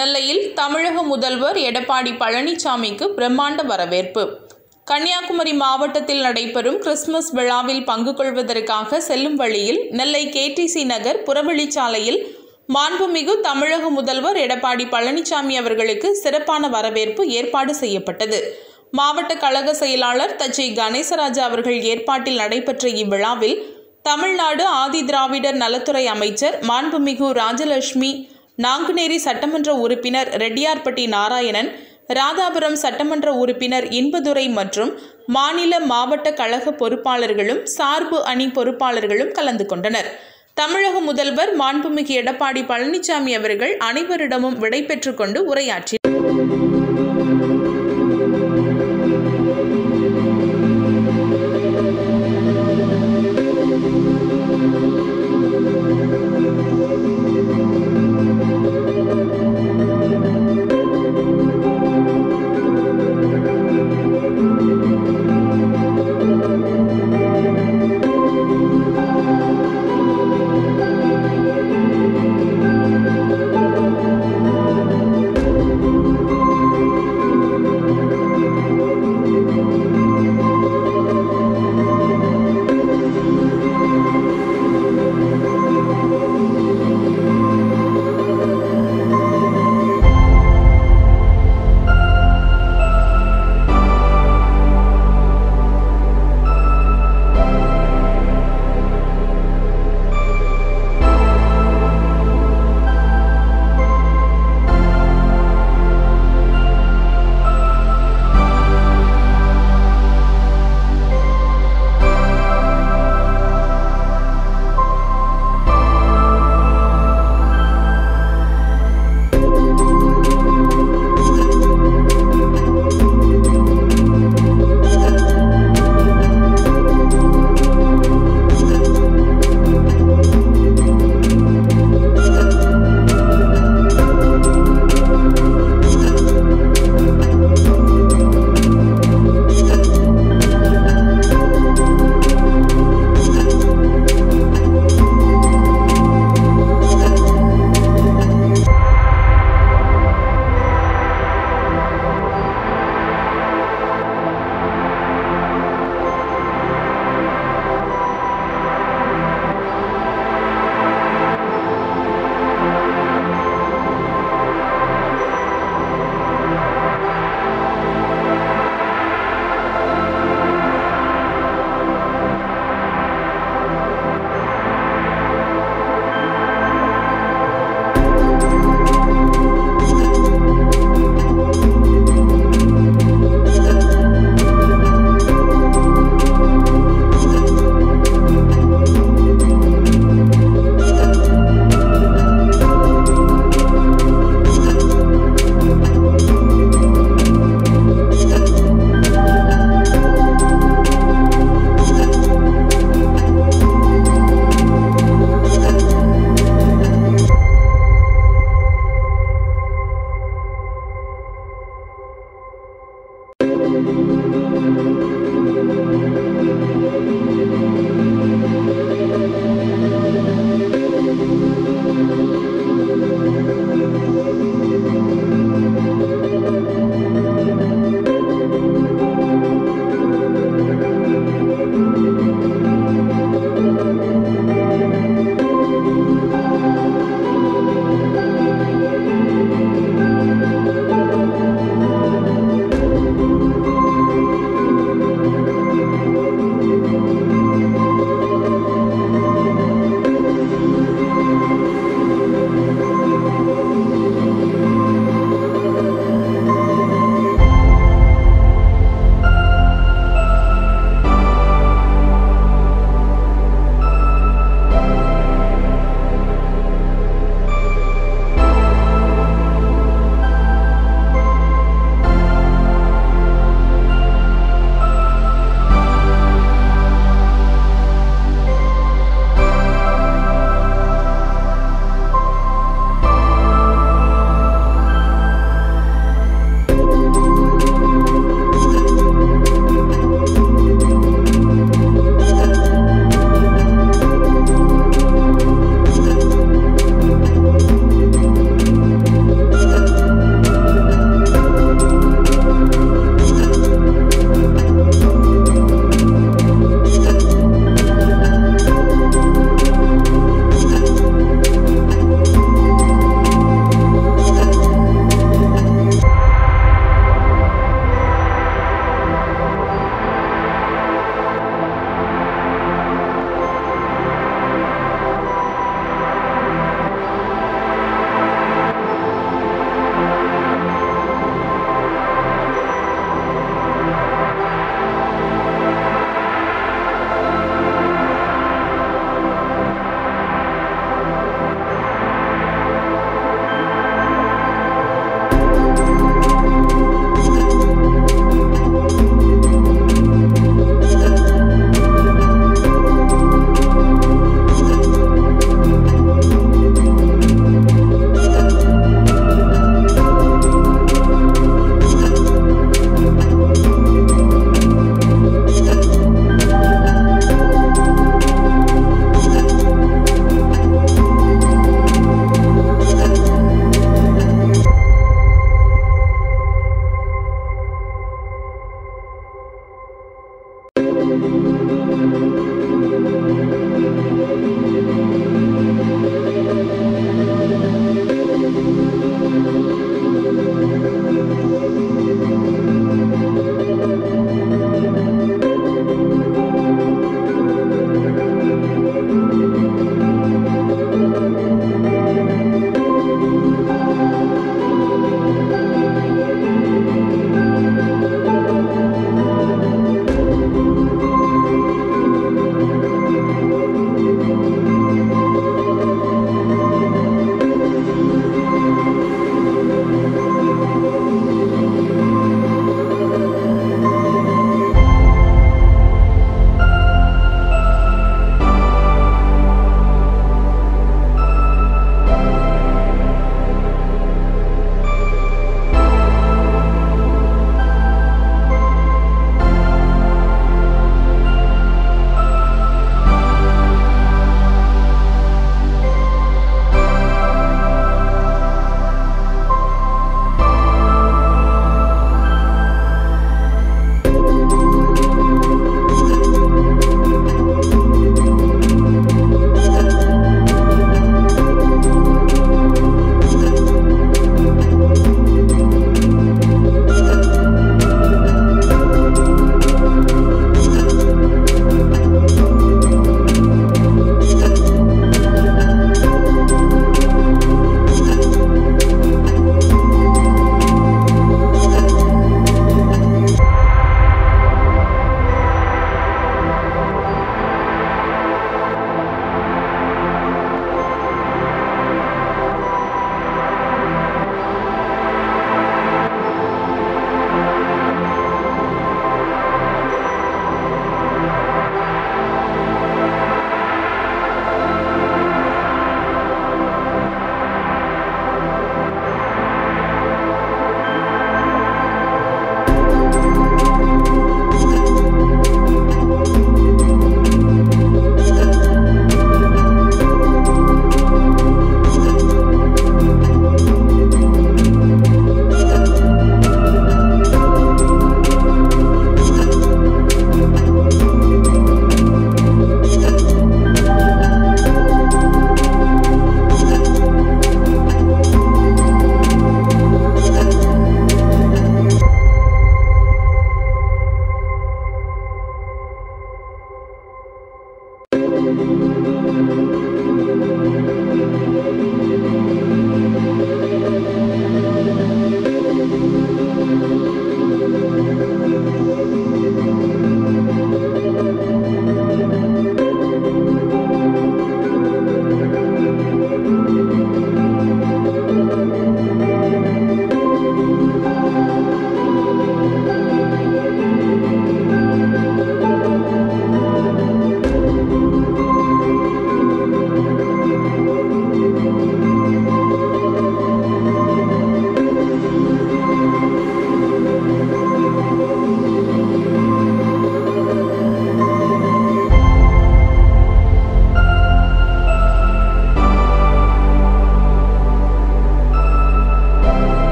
நெல்லையில் தமிழக முதல்வர் எடப்பாடி பழனிசாமிக்கு பிரம்மாண்ட வரவேற்பு கன்னியாகுமரி மாவட்டத்தில் நடைபெறும் கிறிஸ்துமஸ் விழாவில் பங்கு கொள்வதற்காக செல்லும் வழியில் நெல்லை கேடிசி நகர் புறவழிச்சாலையில் மாண்புமிகு தமிழக முதல்வர் எடப்பாடி பழனிசாமி அவர்களுக்கு சிறப்பான வரவேற்பு ஏற்பாடு செய்யப்பட்டது மாவட்ட கழக செயலாளர் தச்சை கணேசராஜா அவர்கள் ஏற்பாட்டில் நடைபெற்ற இவ்விழாவில் தமிழ்நாடு ஆதி திராவிடர் நலத்துறை அமைச்சர் மாண்புமிகு ராஜலட்சுமி நாங்குநேரி சட்டமன்ற உறுப்பினர் ரெட்டியார்பட்டி நாராயணன் ராதாபுரம் சட்டமன்ற உறுப்பினர் இன்பதுரை மற்றும் மாநில மாவட்ட கழக பொறுப்பாளர்களும் சார்பு அணி பொறுப்பாளர்களும் கலந்து கொண்டனர் தமிழக முதல்வர் மாண்புமிகு எடப்பாடி பழனிசாமி அவர்கள் அனைவரிடமும் விடை பெற்றுக் கொண்டு உரையாற்றி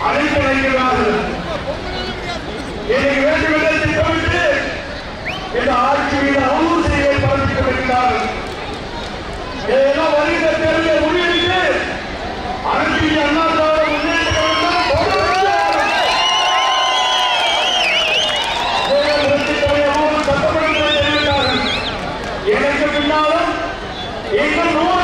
அழைத்து வைக்கிறார்கள் இன்னைக்கு வேண்டுமென்றே திட்டமிட்டு இந்த ஆட்சி மீது அவதூறு செய்தியை பரப்பிட்டு வருகிறார்கள் இதெல்லாம் வருகிற தேர்தலை முன்னிட்டு அனைத்து இந்திய அண்ணா திராவிட முன்னேற்ற கழகம் தொடர்ந்து எனக்கு பின்னாலும் இன்னும் நூறு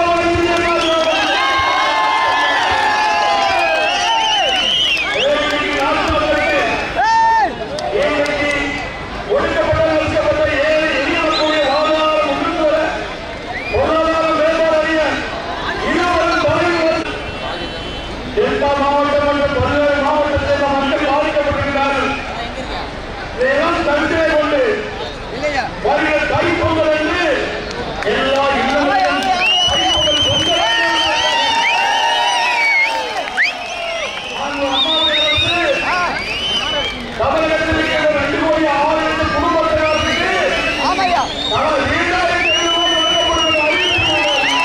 ஒடுக்கப்பட்ட நசுக்கப்பட்ட ஏழை எளிய மக்களுடைய வாழ்வாதாரம் முன்னிட்டு வர பொருளாதார மேம்பாடு அறிய இருவரும் தலைவர் டெல்டா மாவட்டம் மற்றும் பல்வேறு மாவட்டத்தில் சேர்ந்த மக்கள் பாதிக்கப்பட்டிருக்கிறார்கள் இதையெல்லாம் கருத்திலே கொண்டு வருகிற தைப்பொங்கல் என்று எல்லா இல்லங்களிலும் தைப்பொங்கல் கொண்டாட அங்கு அம்மாவுடைய அரசு தமிழகத்தில் இருக்கிற ரெண்டு கோடி ஆறு லட்சம் குடும்பத்தினருக்கு தலா இரண்டாயிரத்தி ஐநூறு வழங்கப்படுவது அறிவித்துள்ளார்.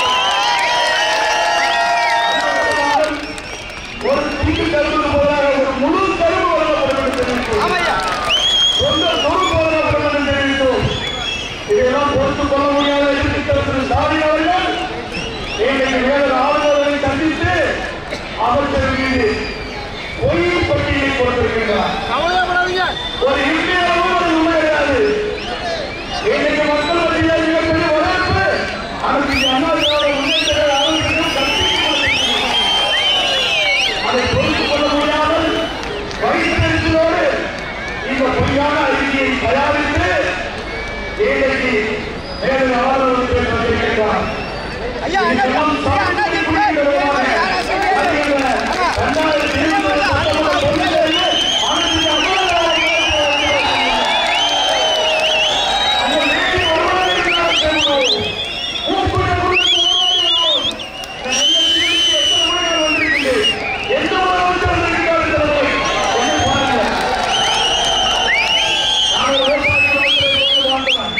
ஒரு துண்டு கருவுக்கு பதிலாக ஒரு முழு கருவு வழங்கப்படும் என்று தெரிவித்துள்ளார். சொந்த சொல் வழங்கப்படும் என்று தெரிவித்தோம். இதையெல்லாம் பொறுத்துக் கொள்ள முடியாத எதிர்க்கட்சிகள் திரு ஸ்டாலின் அவர்கள் இன்றைக்கு வேறு ஆளுநர்களை சந்தித்து அமைச்சர் மீது பொய் பட்டியலை கொடுத்திருக்கின்றார் ஒரு இந்தியாவும் அது உண்மை கிடையாது இன்னைக்கு மக்கள் மத்தியில் மிகப்பெரிய வரவேற்பு அனைத்து இந்திய அண்ணா திராவிட முன்னேற்ற கழக அரசுக்கு கற்பித்துக் அதை பொறுத்துக் கொள்ள முடியாமல் வைத்திருக்கிறோடு இந்த பொய்யான அறிக்கையை தயாரித்து இன்றைக்கு மேலும் ஆளுநருக்கு வந்திருக்கின்றார் இதெல்லாம் சாப்பிட்டு குடிக்கிறவர்களாக அறிகின்ற இரண்டாயிரத்தி இருபது சட்டமன்ற பொதுத்தேர்வு அனைத்து இந்திய அண்ணா திராவிட முன்னேற்ற கழகம் அந்த நீதி ஒருவருக்காக செல்வோம். மூக்குடைய முழுக்க ஒருவருக்கிறோம். இந்த நிகழ்ச்சிக்கு எத்தனை முறைகள் வந்திருக்கிறது? எந்த அளவுக்கு வந்திருக்கிறார்கள் தலைவர்? கொஞ்சம் பாருங்க. நாங்கள் விவசாயிகள் வந்து வாழ்ந்தோம்.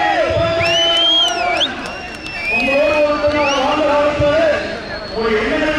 உங்களோடு ஒருத்தர் வாழ்ந்த காலத்தில் ஒரு எண்ணெய்